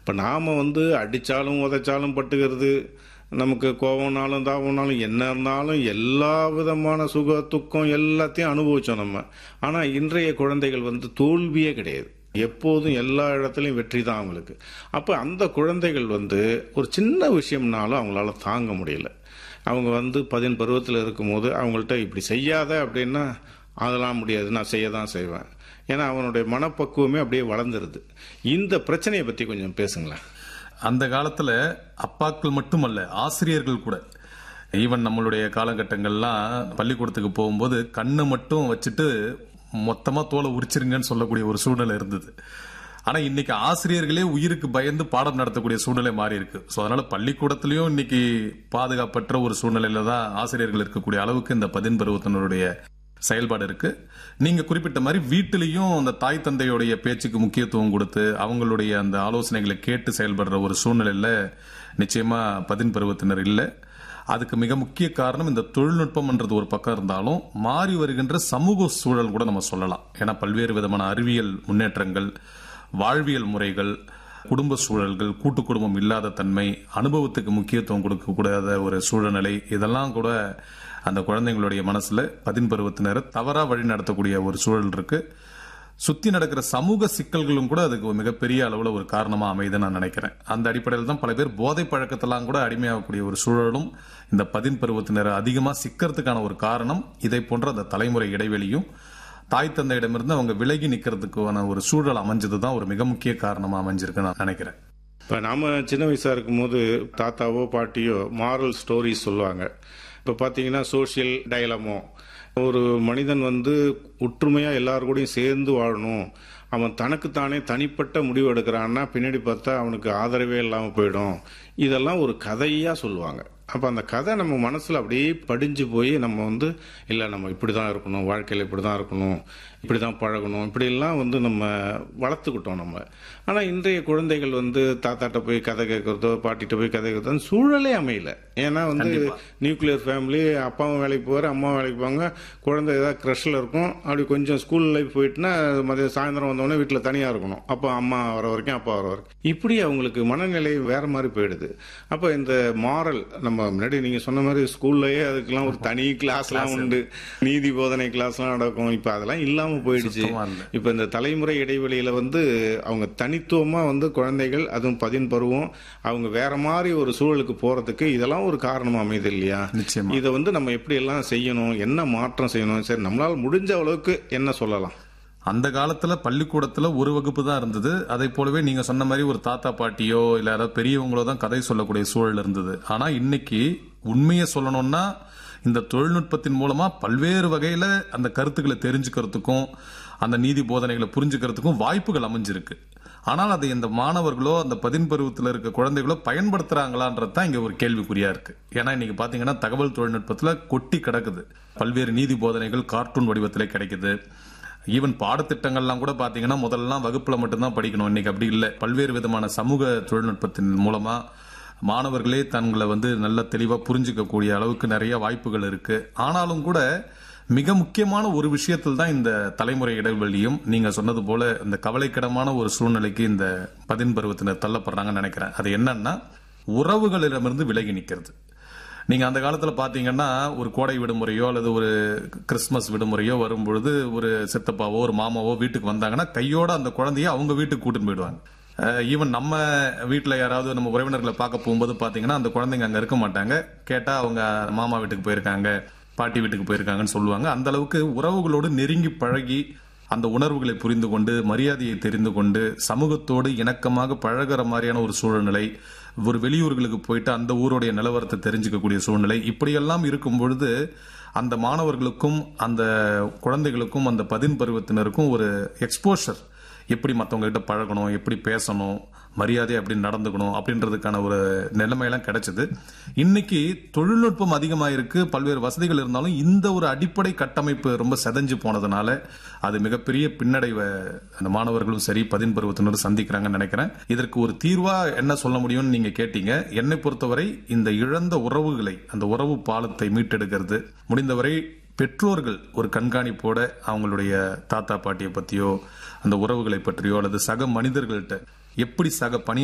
இப்போ நாம் வந்து அடித்தாலும் உதைச்சாலும் பட்டுக்கிறது நமக்கு கோவம்னாலும் தாவம்னாலும் என்ன இருந்தாலும் எல்லா விதமான சுக துக்கம் எல்லாத்தையும் அனுபவித்தோம் நம்ம ஆனால் இன்றைய குழந்தைகள் வந்து தோல்வியே கிடையாது எப்போதும் எல்லா இடத்துலையும் வெற்றி தான் அவங்களுக்கு அப்போ அந்த குழந்தைகள் வந்து ஒரு சின்ன விஷயம்னாலும் அவங்களால தாங்க முடியல அவங்க வந்து பதின் பருவத்தில் இருக்கும்போது அவங்கள்ட்ட இப்படி செய்யாத அப்படின்னா அதெல்லாம் முடியாது நான் செய்ய தான் செய்வேன் ஏன்னா அவனுடைய மனப்பக்குவமே அப்படியே வளர்ந்துருது இந்த பிரச்சனையை பற்றி கொஞ்சம் பேசுங்களேன் அந்த காலத்துல அப்பாக்கள் மட்டுமல்ல ஆசிரியர்கள் கூட ஈவன் நம்மளுடைய காலகட்டங்கள்லாம் பள்ளிக்கூடத்துக்கு போகும்போது கண்ணை மட்டும் வச்சுட்டு மொத்தமா தோலை உரிச்சிருங்கன்னு சொல்லக்கூடிய ஒரு சூழ்நிலை இருந்தது ஆனா இன்னைக்கு ஆசிரியர்களே உயிருக்கு பயந்து பாடம் நடத்தக்கூடிய சூழ்நிலை மாறி இருக்கு சோ அதனால பள்ளிக்கூடத்திலயும் இன்னைக்கு பாதுகாப்பற்ற ஒரு சூழ்நிலையில தான் ஆசிரியர்கள் இருக்கக்கூடிய அளவுக்கு இந்த பதின் பருவத்தினருடைய செயல்பாடு இருக்கு நீங்க குறிப்பிட்ட மாதிரி வீட்டிலையும் அந்த தாய் தந்தையுடைய பேச்சுக்கு முக்கியத்துவம் கொடுத்து அவங்களுடைய அந்த ஆலோசனைகளை கேட்டு செயல்படுற ஒரு சூழ்நிலையில நிச்சயமா பதின் பருவத்தினர் இல்லை அதுக்கு மிக முக்கிய காரணம் இந்த தொழில்நுட்பம்ன்றது ஒரு பக்கம் இருந்தாலும் மாறி வருகின்ற சமூக சூழல் கூட நம்ம சொல்லலாம் ஏன்னா பல்வேறு விதமான அறிவியல் முன்னேற்றங்கள் வாழ்வியல் முறைகள் குடும்ப சூழல்கள் கூட்டு குடும்பம் இல்லாத தன்மை அனுபவத்துக்கு முக்கியத்துவம் கொடுக்கக்கூடாத ஒரு சூழ்நிலை இதெல்லாம் கூட அந்த குழந்தைங்களுடைய மனசுல பதின் பருவத்தினரை தவறா வழி நடத்தக்கூடிய ஒரு சூழல் இருக்கு சுத்தி நடக்கிற சமூக சிக்கல்களும் கூட அதுக்கு ஒரு மிகப்பெரிய அளவுல ஒரு காரணமா அமையுதுன்னு நான் நினைக்கிறேன் அந்த அடிப்படையில் தான் பல பேர் போதை பழக்கத்தெல்லாம் கூட அடிமையாகக்கூடிய ஒரு சூழலும் இந்த பதின் பருவத்தினரை அதிகமா சிக்கிறதுக்கான ஒரு காரணம் இதை போன்ற அந்த தலைமுறை இடைவெளியும் தாய் தந்தையிடமிருந்து அவங்க விலகி நிக்கிறதுக்கான ஒரு சூழல் அமைஞ்சது தான் ஒரு மிக முக்கிய காரணமா அமைஞ்சிருக்கு நான் நினைக்கிறேன் இப்போ நாம் சின்ன வயசாக இருக்கும்போது தாத்தாவோ பாட்டியோ மாரல் ஸ்டோரிஸ் சொல்லுவாங்க இப்போ பார்த்தீங்கன்னா சோஷியல் டயலமோ ஒரு மனிதன் வந்து ஒற்றுமையாக எல்லாரு கூடயும் சேர்ந்து வாழணும் அவன் தனக்குத்தானே தனிப்பட்ட முடிவு எடுக்கிறான்னா பின்னாடி பார்த்தா அவனுக்கு ஆதரவே இல்லாமல் போயிடும் இதெல்லாம் ஒரு கதையாக சொல்லுவாங்க அப்போ அந்த கதை நம்ம மனசில் அப்படியே படிஞ்சு போய் நம்ம வந்து இல்லை நம்ம இப்படி தான் இருக்கணும் வாழ்க்கையில் இப்படி தான் இருக்கணும் இப்படி தான் பழகணும் இப்படிலாம் வந்து நம்ம வளர்த்துக்கிட்டோம் நம்ம ஆனால் இன்றைய குழந்தைகள் வந்து தாத்தாட்ட போய் கதை கேட்குறதோ பாட்டிகிட்ட போய் கதை கேட்குறதோ சூழலே அமையல ஏன்னா வந்து நியூக்ளியர் ஃபேமிலி அப்பாவும் வேலைக்கு போவார் அம்மாவும் வேலைக்கு போவாங்க குழந்தை ஏதாவது க்ரஷில் இருக்கும் அப்படி கொஞ்சம் ஸ்கூல் லைஃப் போயிட்டுனா மதியம் சாயந்தரம் வந்தோடனே வீட்டில் தனியாக இருக்கணும் அப்போ அம்மா வர வரைக்கும் அப்பா வர வரைக்கும் இப்படி அவங்களுக்கு மனநிலை வேற மாதிரி போயிடுது அப்போ இந்த மாரல் நம்ம முன்னாடி நீங்கள் சொன்ன மாதிரி ஸ்கூல்லையே அதுக்கெல்லாம் ஒரு தனி கிளாஸ்லாம் உண்டு நீதி போதனை கிளாஸ்லாம் நடக்கும் இப்போ அதெல்லாம் இல்லாமல் போயிடுச்சு சுத்தமா இல்ல. இப்போ இந்த தலைமுறை இடைவெளியில வந்து அவங்க தனித்துவமா வந்து குழந்தைகள் அதுவும் பதின் பருவம் அவங்க வேற மாதிரி ஒரு சூழலுக்கு போறதுக்கு இதெல்லாம் ஒரு காரணமா அமையுது இல்லையா நிச்சயமா. இதை வந்து நம்ம எப்படி எல்லாம் செய்யணும் என்ன மாற்றம் செய்யணும் சரி நம்மளால முடிஞ்ச அளவுக்கு என்ன சொல்லலாம் அந்த காலத்துல பள்ளிக்கூடத்துல ஒரு வகுப்பு தான் இருந்தது அதை போலவே நீங்க சொன்ன மாதிரி ஒரு தாத்தா பாட்டியோ இல்ல யாராவது பெரியவங்களோ தான் கதை சொல்லக்கூடிய சூழல் இருந்தது ஆனா இன்னைக்கு உண்மையை சொல்லணும்னா இந்த தொழில்நுட்பத்தின் மூலமா பல்வேறு வகையில அந்த கருத்துக்களை தெரிஞ்சுக்கிறதுக்கும் அந்த நீதி போதனைகளை புரிஞ்சுக்கிறதுக்கும் வாய்ப்புகள் அமைஞ்சிருக்கு ஆனால் அதை இந்த மாணவர்களோ அந்த பதின் பருவத்தில் இருக்க குழந்தைகளோ பயன்படுத்துறாங்களான்றது தான் இங்க ஒரு கேள்விக்குறியா இருக்கு ஏன்னா இன்னைக்கு பாத்தீங்கன்னா தகவல் தொழில்நுட்பத்துல கொட்டி கிடக்குது பல்வேறு நீதி போதனைகள் கார்ட்டூன் வடிவத்திலே கிடைக்குது ஈவன் பாடத்திட்டங்கள்லாம் கூட பாத்தீங்கன்னா முதல்லாம் வகுப்புல மட்டும்தான் படிக்கணும் இன்னைக்கு அப்படி இல்லை பல்வேறு விதமான சமூக தொழில்நுட்பத்தின் மூலமா மாணவர்களே தங்களை வந்து நல்ல தெளிவா புரிஞ்சுக்கக்கூடிய அளவுக்கு நிறைய வாய்ப்புகள் இருக்கு ஆனாலும் கூட மிக முக்கியமான ஒரு விஷயத்தில் தான் இந்த தலைமுறை இடைவெளியும் நீங்க சொன்னது போல இந்த கவலைக்கிடமான ஒரு சூழ்நிலைக்கு இந்த பதின் பருவத்தினர் தள்ளப்படுறாங்கன்னு நினைக்கிறேன் அது என்னன்னா உறவுகளிடமிருந்து விலகி நிக்கிறது நீங்க அந்த காலத்துல பாத்தீங்கன்னா ஒரு கோடை விடுமுறையோ அல்லது ஒரு கிறிஸ்துமஸ் விடுமுறையோ வரும்பொழுது ஒரு சித்தப்பாவோ ஒரு மாமாவோ வீட்டுக்கு வந்தாங்கன்னா கையோட அந்த குழந்தைய அவங்க வீட்டுக்கு கூட்டிட்டு போயிடுவாங்க ஈவன் நம்ம வீட்டில் யாராவது நம்ம உறவினர்களை பார்க்க போகும்போது பார்த்தீங்கன்னா அந்த குழந்தைங்க அங்கே இருக்க மாட்டாங்க கேட்டால் அவங்க மாமா வீட்டுக்கு போயிருக்காங்க பாட்டி வீட்டுக்கு போயிருக்காங்கன்னு சொல்லுவாங்க அந்த அளவுக்கு உறவுகளோடு நெருங்கி பழகி அந்த உணர்வுகளை புரிந்து கொண்டு மரியாதையை தெரிந்து கொண்டு சமூகத்தோடு இணக்கமாக பழகுற மாதிரியான ஒரு சூழ்நிலை ஒரு வெளியூர்களுக்கு போயிட்டு அந்த ஊருடைய நிலவரத்தை தெரிஞ்சுக்கக்கூடிய சூழ்நிலை இப்படியெல்லாம் இருக்கும் பொழுது அந்த மாணவர்களுக்கும் அந்த குழந்தைகளுக்கும் அந்த பதின் பருவத்தினருக்கும் ஒரு எக்ஸ்போஷர் எப்படி மற்றவங்க கிட்ட பழகணும் எப்படி பேசணும் மரியாதை எப்படி நடந்துக்கணும் அப்படின்றதுக்கான ஒரு நிலைமையெல்லாம் கிடைச்சது இன்னைக்கு தொழில்நுட்பம் அதிகமாயிருக்கு பல்வேறு வசதிகள் இருந்தாலும் இந்த ஒரு அடிப்படை கட்டமைப்பு ரொம்ப செதஞ்சு போனதுனால அது மிகப்பெரிய பின்னடைவை அந்த மாணவர்களும் சரி பதின் பருவத்தினரும் சந்திக்கிறாங்கன்னு நினைக்கிறேன் இதற்கு ஒரு தீர்வா என்ன சொல்ல முடியும்னு நீங்க கேட்டீங்க என்னை பொறுத்தவரை இந்த இழந்த உறவுகளை அந்த உறவு பாலத்தை மீட்டெடுக்கிறது முடிந்தவரை பெற்றோர்கள் ஒரு கண்காணிப்போட அவங்களுடைய தாத்தா பாட்டியை பத்தியோ அந்த உறவுகளை பற்றியோ அல்லது சக மனிதர்கள்ட்ட எப்படி சக பணி